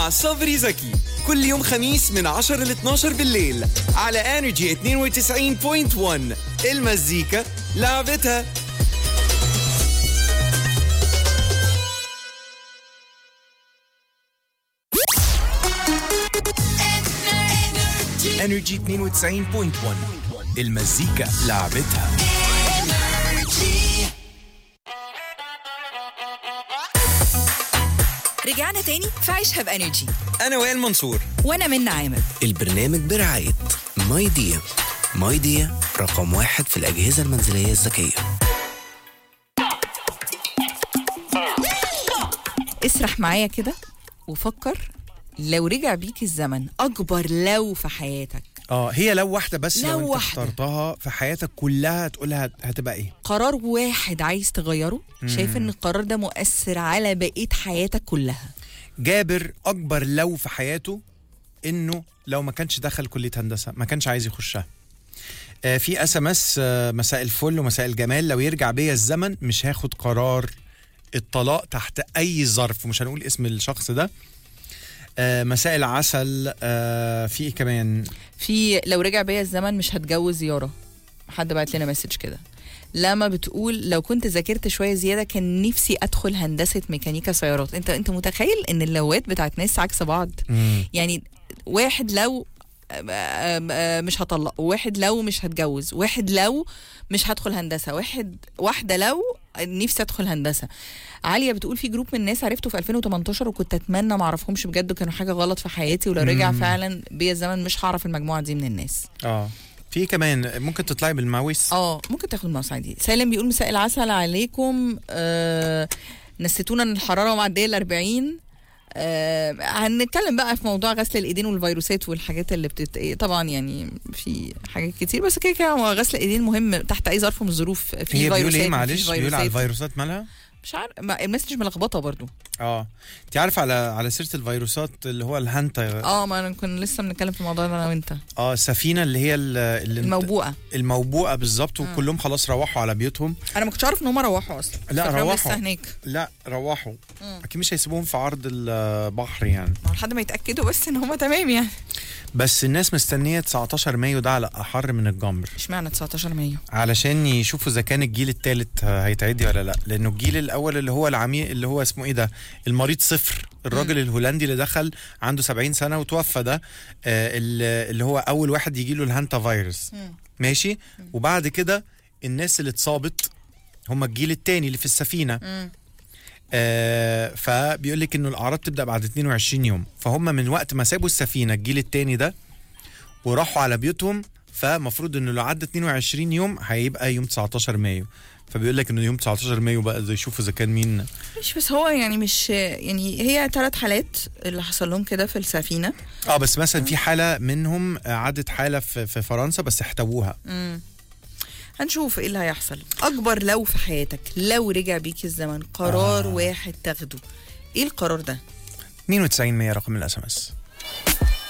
مع صبري زكي كل يوم خميس من 10 ل 12 بالليل على انرجي 92.1 المزيكا لعبتها انرجي 92.1 المزيكا لعبتها رجعنا تاني في عيشها بانرجي انا وائل منصور وانا من عامر البرنامج برعاية ماي ديا ماي ديا رقم واحد في الأجهزة المنزلية الذكية اسرح معايا كده وفكر لو رجع بيك الزمن اكبر لو في حياتك اه هي لو واحده بس لو لو, انت واحدة. اخترتها في حياتك كلها تقولها هتبقى ايه قرار واحد عايز تغيره شايف ان القرار ده مؤثر على بقيه حياتك كلها جابر اكبر لو في حياته انه لو ما كانش دخل كليه هندسه ما كانش عايز يخشها آه في اس ام اس مساء الفل ومساء الجمال لو يرجع بيا الزمن مش هاخد قرار الطلاق تحت اي ظرف مش هنقول اسم الشخص ده آه مساء العسل آه في ايه كمان في لو رجع بيا الزمن مش هتجوز يارا حد بعت لنا مسج كده لما بتقول لو كنت ذاكرت شويه زياده كان نفسي ادخل هندسه ميكانيكا سيارات انت انت متخيل ان اللوات بتاعت ناس عكس بعض مم. يعني واحد لو آم، آم، مش هطلق واحد لو مش هتجوز واحد لو مش هدخل هندسه واحد واحده لو نفسي ادخل هندسه عاليه بتقول في جروب من الناس عرفته في 2018 وكنت اتمنى ما اعرفهمش بجد كانوا حاجه غلط في حياتي ولو رجع فعلا بيا الزمن مش هعرف المجموعه دي من الناس اه في كمان ممكن تطلعي بالماوس اه ممكن تاخد موس عادي سالم بيقول مساء العسل عليكم آه نسيتونا ان الحراره معديه ال 40 آه هنتكلم بقى في موضوع غسل الايدين والفيروسات والحاجات اللي بتت إيه، طبعا يعني في حاجات كتير بس كده كده هو غسل الايدين مهم تحت اي ظرف من الظروف في هي فيروسات بيقول ايه مفيش معلش بيقول على فيروسات. الفيروسات مالها مش عارف ما- المسج ملخبطه برضو اه انت عارف على على سيره الفيروسات اللي هو الهانتا اه ما انا كنا لسه بنتكلم في الموضوع ده انا وانت اه السفينه اللي هي ال- اللي انت- الموبوءه الموبوءه بالظبط وكلهم خلاص روحوا على بيوتهم انا ما كنتش عارف ان هم روحوا اصلا لا، فاكراهم روحوا. لسه هناك لا روحوا اكيد مش هيسيبوهم في عرض البحر يعني ما هو لحد ما يتاكدوا بس ان هم تمام يعني بس الناس مستنيه 19 مايو ده على احر من الجمر اشمعنى 19 مايو علشان يشوفوا اذا كان الجيل الثالث هيتعدي ولا لا لانه الجيل الاول اللي هو العميق اللي هو اسمه ايه ده المريض صفر الراجل الهولندي اللي دخل عنده 70 سنه وتوفى ده آه اللي اللي هو اول واحد يجي له الهانتا فيروس ماشي وبعد كده الناس اللي اتصابت هم الجيل الثاني اللي في السفينه آه فبيقول لك انه الاعراض تبدا بعد 22 يوم فهم من وقت ما سابوا السفينه الجيل الثاني ده وراحوا على بيوتهم فمفروض انه لو عدى 22 يوم هيبقى يوم 19 مايو فبيقول لك انه يوم 19 مايو بقى إذا يشوفوا اذا كان مين مش بس هو يعني مش يعني هي ثلاث حالات اللي حصل لهم كده في السفينه اه بس مثلا في حاله منهم آه، عدت حاله في, في فرنسا بس احتووها هنشوف ايه اللي هيحصل اكبر لو في حياتك لو رجع بيك الزمن قرار آه. واحد تاخده ايه القرار ده 92 100 رقم الاس ام اس